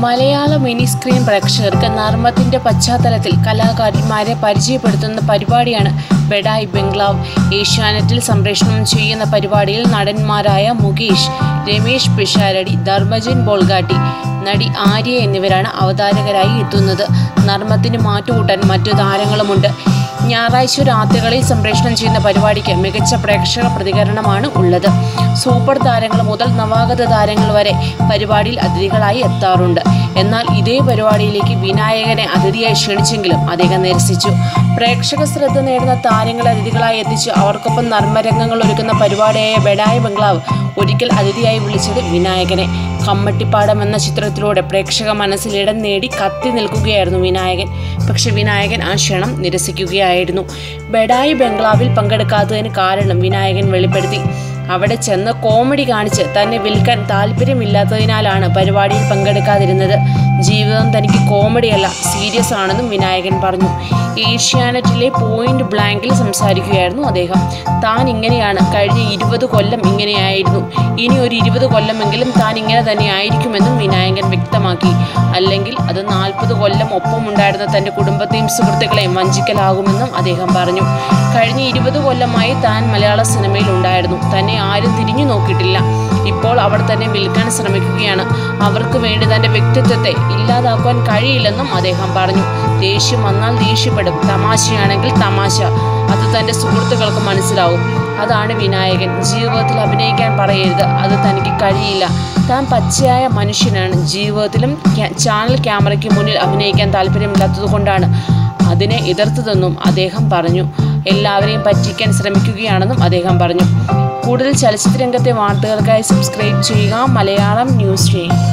മലയാള mini screen പ്രേക്ഷകർക്ക് നർമ്മത്തിന്റെ പശ്ചാത്തലത്തിൽ കലാകാരന്മാരെ പരിചയപ്പെടുത്തുന്ന പരിപാടിയാണ് ബെഡായ് ബംഗ്ലാവ് ഏഷ്യാനെറ്റിൽ സംപ്രേഷണം ചെയ്യുന്ന പരിപാടിയിൽ നടന്മാരായ മുകേഷ് രമേഷ് പിഷാരടി ധർമ്മജൻ ബോൾഗാട്ടി നടി ആര്യ എന്നിവരാണ് അവതാരകരായി എത്തുന്നത് നർമ്മത്തിന് മാറ്റുകൂട്ടാൻ മറ്റു താരങ്ങളുമുണ്ട് ഞായറാഴ്ച രാത്രികളിൽ സംപ്രേഷണം ചെയ്യുന്ന പരിപാടിക്ക് മികച്ച പ്രേക്ഷക പ്രതികരണമാണ് ഉള്ളത് സൂപ്പർ താരങ്ങൾ മുതൽ നവാഗത താരങ്ങൾ വരെ പരിപാടിയിൽ അതിഥികളായി എത്താറുണ്ട് എന്നാൽ ഇതേ പരിപാടിയിലേക്ക് വിനായകനെ അതിഥിയായി ക്ഷണിച്ചെങ്കിലും അദ്ദേഹം നിരസിച്ചു പ്രേക്ഷക ശ്രദ്ധ നേടുന്ന താരങ്ങളെ അതിഥികളായി എത്തിച്ച് അവർക്കൊപ്പം നർമ്മരംഗങ്ങൾ ഒരുക്കുന്ന പരിപാടിയായ ബെഡായ ബംഗ്ലാവ് ഒരിക്കൽ അതിഥിയായി വിളിച്ചത് വിനായകനെ കമ്മട്ടിപ്പാടം എന്ന ചിത്രത്തിലൂടെ പ്രേക്ഷക മനസ്സിൽ ഇടം നേടി കത്തി നിൽക്കുകയായിരുന്നു വിനായകൻ പക്ഷെ വിനായകൻ ആ ക്ഷണം നിരസിക്കുകയായിരുന്നു ബെഡായി ബംഗ്ലാവിൽ പങ്കെടുക്കാത്തതിന് കാരണം വിനായകൻ വെളിപ്പെടുത്തി അവിടെ ചെന്ന് കോമഡി കാണിച്ച് തന്നെ വിൽക്കാൻ താല്പര്യമില്ലാത്തതിനാലാണ് പരിപാടിയിൽ പങ്കെടുക്കാതിരുന്നത് ജീവിതം തനിക്ക് കോമഡിയല്ല സീരിയസ് ആണെന്നും വിനായകൻ പറഞ്ഞു ഏഷ്യാനെറ്റിലെ പോയിന്റ് ബ്ലാങ്കിൽ സംസാരിക്കുകയായിരുന്നു അദ്ദേഹം താൻ ഇങ്ങനെയാണ് കഴിഞ്ഞ ഇരുപത് കൊല്ലം ഇങ്ങനെയായിരുന്നു ഇനി ഒരു ഇരുപത് കൊല്ലമെങ്കിലും താൻ ഇങ്ങനെ തന്നെ ആയിരിക്കുമെന്നും വിനായകൻ വ്യക്തമാക്കി അല്ലെങ്കിൽ അത് നാൽപ്പത് കൊല്ലം ഒപ്പമുണ്ടായിരുന്ന തൻ്റെ കുടുംബത്തെയും സുഹൃത്തുക്കളെയും വഞ്ചിക്കലാകുമെന്നും അദ്ദേഹം പറഞ്ഞു കഴിഞ്ഞ ഇരുപത് കൊല്ലമായി താൻ മലയാള സിനിമയിൽ ഉണ്ടായിരുന്നു തന്നെ ആരും തിരിഞ്ഞു നോക്കിയിട്ടില്ല ഇപ്പോൾ അവർ തന്നെ വിൽക്കാൻ ശ്രമിക്കുകയാണ് അവർക്ക് വേണ്ടി തൻ്റെ വ്യക്തിത്വത്തെ ഇല്ലാതാക്കുവാൻ കഴിയില്ലെന്നും അദ്ദേഹം പറഞ്ഞു ദേഷ്യം വന്നാൽ ദേഷ്യപ്പെടും തമാശയാണെങ്കിൽ തമാശ അത് തൻ്റെ സുഹൃത്തുക്കൾക്ക് മനസ്സിലാവും അതാണ് വിനായകൻ ജീവിതത്തിൽ അഭിനയിക്കാൻ പറയരുത് അത് തനിക്ക് കഴിയില്ല താൻ പച്ചയായ മനുഷ്യനാണ് ജീവിതത്തിലും ക്യാ- ചാനൽ ക്യാമറയ്ക്ക് മുന്നിൽ അഭിനയിക്കാൻ താല്പര്യമില്ലാത്തത് കൊണ്ടാണ് അതിനെ എതിർത്തതെന്നും അദ്ദേഹം പറഞ്ഞു എല്ലാവരെയും പറ്റിക്കാൻ ശ്രമിക്കുകയാണെന്നും അദ്ദേഹം പറഞ്ഞു കൂടുതൽ ചലച്ചിത്ര രംഗത്തെ വാർത്തകൾക്കായി സബ്സ്ക്രൈബ് ചെയ്യുക മലയാളം ന്യൂസ് ചെയ്യും